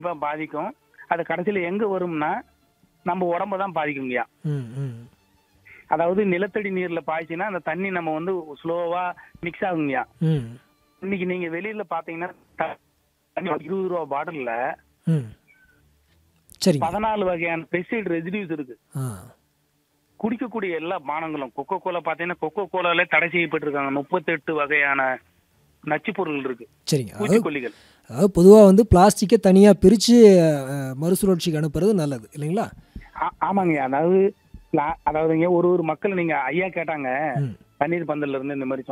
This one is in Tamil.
இப்ப பாதிக்கும் அது கடைசியில எங்க வரும்னா நம்ம உடம்ப தான் பாதிக்குங்கய்யா ம் ம் அதாவது நிலத்தடி நீர்ல பாய்ச்சினா அந்த தண்ணி நம்ம வந்து ஸ்லோவா மிக்ஸ் ஆகுங்கய்யா ம் இன்னைக்கு நீங்க வெளியில பாத்தீங்கன்னா த- தண்ணி இருபது ரூபா பாட்டில்ல ம் சரிங்க பதினாலு வகையான பெஸ்டிசைட் ரெசிடியூஸ் இருக்கு ஆ குடிக்கக்கூடிய எல்லா பானங்களும் கொக்கோ கோலா பாத்தீங்கன்னா கொக்கோ கோலாலே தடை செய்யப்பட்டிருக்காங்க முப்பத்தெட்டு வகையான நச்சுப் பொருள் இருக்கு சரிங்க அதாவது பூச்சிக்கொல்லிகள் அதாவது பொதுவாக வந்து பிளாஸ்டிக்கை தனியாக பிரித்து மறுசுழற்சிக்கு அனுப்புறது நல்லது இல்லைங்களா ஆ- ஆமாங்க அதாவது லா- அதாவதுங்க ஒரு ஒரு மக்கள் நீங்க ஐயா கேட்டாங்க ம் தண்ணீர் பந்தல்ல இருந்து இந்த மாதிரி